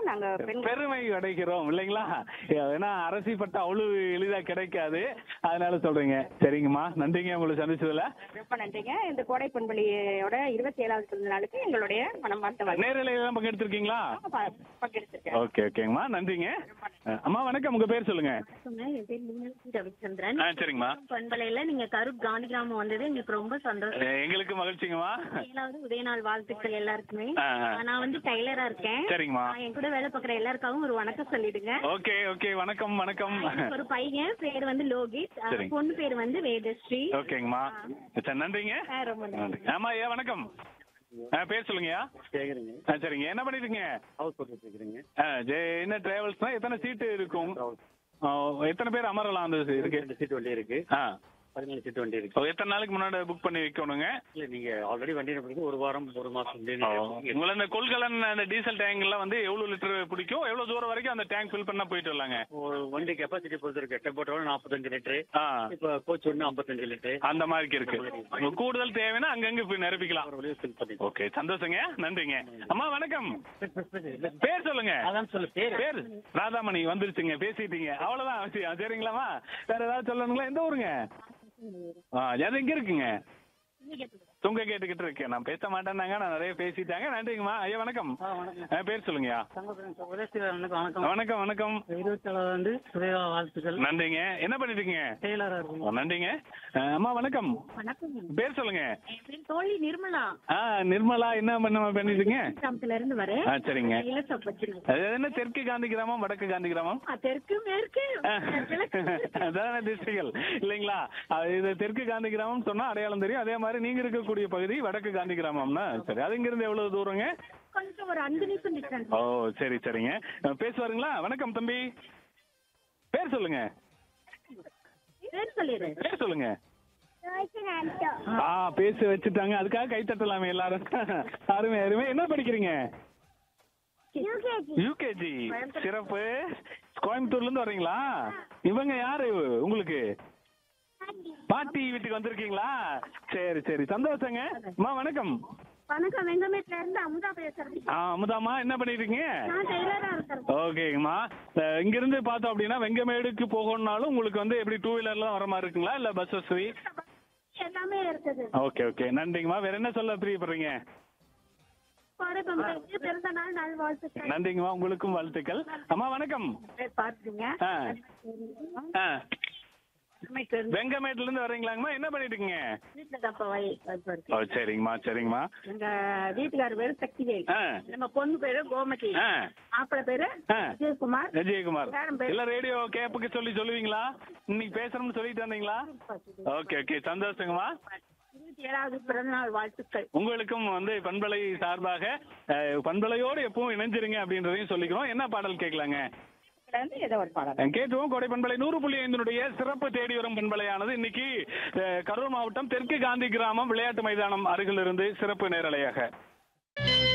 நாங்க பெண் பெருமை அடைகிறோம் இல்லைங்களா ஏன்னா அரசி பட்டம் அவ்வளவு எளிதா கிடைக்காது அதனால சொல்றீங்க சரிங்கம்மா நன்றிங்க உங்களை சந்திச்சதுல ரொம்ப நன்றிங்க இந்த கோடை பண்பலியோட இருபத்தி ஏழாவது பிறந்த நாளுக்கு எங்களுடைய மனமார்ந்த வாழ்த்து நேரலையில எல்லாம் பங்கெடுத்திருக்கீங்களா ப- பங்கெடுத்திருக்கேன் ஓகே ஓகேங்கம்மா நன்றிங்க அஹ், அம்மா வணக்கம் உங்க பேர் சொல்லுங்க என் பேர் மீனாட்சி ரவிச்சந்திரன் ஆ சரிங்கம்மா பண்பலையில நீங்க கரூர் காந்தி கிராமம் வந்தது எங்களுக்கு ரொம்ப சந்தோஷம் அஹ், எங்களுக்கு மகிழ்ச்சிங்கம்மா ஏழாவது உதயநாள் வாழ்த்துக்கள் எல்லாருக்குமே ஆ, ஆ. நான் வந்து டெய்லரா இருக்கேன் சரிங்கம்மா நான் என் கூட வேலை பார்க்குற எல்லாருக்காகவும் ஒரு வணக்கம் சொல்லிடுங்க ஓகே ஓகே வணக்கம் வணக்கம் எனக்கு ஒரு பையன் பேர் வந்து லோகித் அஹ் சரிங்க. பொண்ணு பேர் வந்து வேதஸ்ரீ ஓகேங்கம்மா சரி நன்றிங்க ஆ, ரொம்ப நன்றி. நன்றி ஆமா ஐயா வணக்கம் ஆ பேர் சொல்லுங்கய்யா கேக்குறீங்க ஆ சரிங்க என்ன பண்ணிருக்கீங்க ஹவுஸ் போட்டு இருக்கிறீங்க ஆ ஜே என்ன டிராவல்ஸ்னா எத்தனை சீட்டு இருக்கும் ஆ, எத்தனை பேர் அமரலாம் அந்த இருக்கு ரெண்டு சீட் வண்டி இருக்கு ஆ பதினேழு சீட் வண்டி ஓ, இருக்கு எத்தனை நாளைக்கு முன்னாடி புக் பண்ணி வைக்கணுங்க இல்ல நீங்க ஆல்ரெடி வண்டி எடுக்கிறது ஒரு வாரம் ஒரு மாசம் அப்படின்னு உங்களை இந்த கொள்கலன் அந்த டீசல் டேங்க்லாம் வந்து எவ்வளவு லிட்டர் பிடிக்கும் எவ்வளவு தூரம் வரைக்கும் அந்த டேங்க் ஃபில் பண்ணா போயிட்டு வரலாங்க ஒரு வண்டி கெப்பாசிட்டி பொறுத்து இருக்கு டெம்போட்டோட நாற்பத்தஞ்சு லிட்டரு ஆ இப்ப கோச் ஒன்று ஐம்பத்தஞ்சு லிட்டரு அந்த மாதிரி இருக்கு உங்களுக்கு கூடுதல் தேவைன்னா அங்கங்க போய் நிரப்பிக்கலாம் ஒரு வழியை ஃபில் பண்ணி ஓகே சந்தோஷங்க நன்றிங்க அம்மா வணக்கம் பேர் சொல்லுங்க அதான் சொல்லு பேர் பேர் ராதாமணி வந்துருச்சுங்க பேசிட்டீங்க அவ்வளவுதான் விஷயம் சரிங்களாமா வேற ஏதாவது சொல்லணுங்களா எந்த ஊருங்க ஆ அது எங்க இருக்குங்க துங்க கேட்டுக்கிட்டு இருக்கேன் நான் பேச மாட்டேன்னாங்க நான் நிறைய பேசிட்டாங்க நன்றிங்கம்மா ஐயா வணக்கம் ஆ, பேர் சொல்லுங்கய்யா வணக்கம் வணக்கம் வணக்கம் இருபத்தி ஏழாவது வந்து சுதேவா வாழ்த்துக்கள் நன்றிங்க என்ன பண்ணிட்டு இருக்கீங்க டெய்லரா இருக்கும் ஆ, நன்றிங்க ஆ, அம்மா வணக்கம் வணக்கம் பேர் சொல்லுங்க என் பேர் தோழி நிர்மலா ஆ நிர்மலா என்ன பண்ண பண்ணிட்டு இருக்கீங்க கிராமத்துல இருந்து வரேன் ஆ சரிங்க இலச்சம் வச்சிருக்கேன் அது என்ன தெற்கு காந்தி கிராமம் வடக்கு காந்தி கிராமம் தெற்கு மேற்கு கிழக்கு. அதான டிஸ்ட்ரிக்ட் இல்லைங்களா அது இது தெற்கு காந்தி கிராமம் சொன்னா அடையாளம் தெரியும் அதே மாதிரி நீங்க இருக்கக்கூடிய பகுதி வடக்கு காந்தி கிராமம்னா சரி அது இங்கிருந்து எவ்வளவு தூரங்க கொஞ்சம் ஒரு அஞ்சு நிமிஷம் டிஸ்டன்ஸ் ஓ சரி சரிங்க அஹ், பேசுவாருங்களா வணக்கம் தம்பி பேர் சொல்லுங்க பேர் சொல்லிடு பேர் சொல்லுங்க ஆ பேச வச்சுட்டாங்க அதுக்காக கை தட்டலாமே எல்லாரும் அருமை அருமை என்ன படிக்கிறீங்க யூகேஜி சிறப்பு கோயம்புத்தூர்ல இருந்து வர்றீங்களா இவங்க யாரு உங்களுக்கு பாட்டி வீட்டுக்கு வந்திருக்கீங்களா சரி சரி சந்தோஷங்க அம்மா வணக்கம் வணக்கம் வெங்கமேட்ல இருந்து அமுதா பேசுறேன் ஆ அமுதாம்மா என்ன பண்ணிட்டு இருக்கீங்க நான் டெய்லரா இருக்கேன் ஓகேங்கம்மா அஹ், இங்க இருந்து பார்த்தோம் அப்படின்னா வெங்கமேடுக்கு போகணும்னாலும் உங்களுக்கு வந்து எப்படி டூ வீலர்ல வர மாதிரி இருக்குங்களா இல்ல பஸ் வசதி எல்லாமே இருக்குது ஓகே ஓகே நன்றிங்கம்மா வேற என்ன சொல்ல பிரியப்படுறீங்க கோடை பொங்கலுக்கு பிறந்த நாள் நாள் வாழ்த்துக்கள் நன்றிங்கம்மா உங்களுக்கும் வாழ்த்துக்கள் அம்மா வணக்கம் பார்த்துங்க ஆ ஆ வெங்கமேட்ல இருந்து வர்றீங்களாங்கம்மா என்ன பண்ணிட்டு இருக்கீங்க வீட்டுல தப்பா வாய் ஓ சரிங்கம்மா சரிங்கம்மா எங்க வீட்டுக்கார பேரு சக்திவேல் ஆ நம்ம பொண்ணு பேரு கோமதி ஆ மாப்பிள்ளை பேரு ஆ. விஜயகுமார் விஜயகுமார் பேரன் பேர் இல்ல ரேடியோ கேப்புக்கு சொல்லி சொல்லுவீங்களா இன்னைக்கு பேசுறோம்னு சொல்லிட்டு வந்தீங்களா ஓகே ஓகே சந்தோஷங்கம்மா இருபத்தி ஏழாவது பிறந்த நாள் வாழ்த்துக்கள் உங்களுக்கும் வந்து பண்பலை சார்பாக அஹ், பண்பலையோடு எப்பவும் இணைஞ்சிருங்க அப்படின்றதையும் சொல்லிக்கிறோம் என்ன பாடல் கேட்கலாங்க இதுல இருந்து ஏதோ ஒரு பாடம் கேட்டுவோம் கோடை பண்பலை நூறு புள்ளி ஐந்தினுடைய சிறப்பு தேடி வரும் பண்பலையானது இன்னைக்கு அஹ், கரூர் மாவட்டம் தெற்கு காந்தி கிராமம் விளையாட்டு மைதானம் அருகிலிருந்து சிறப்பு நேரலையாக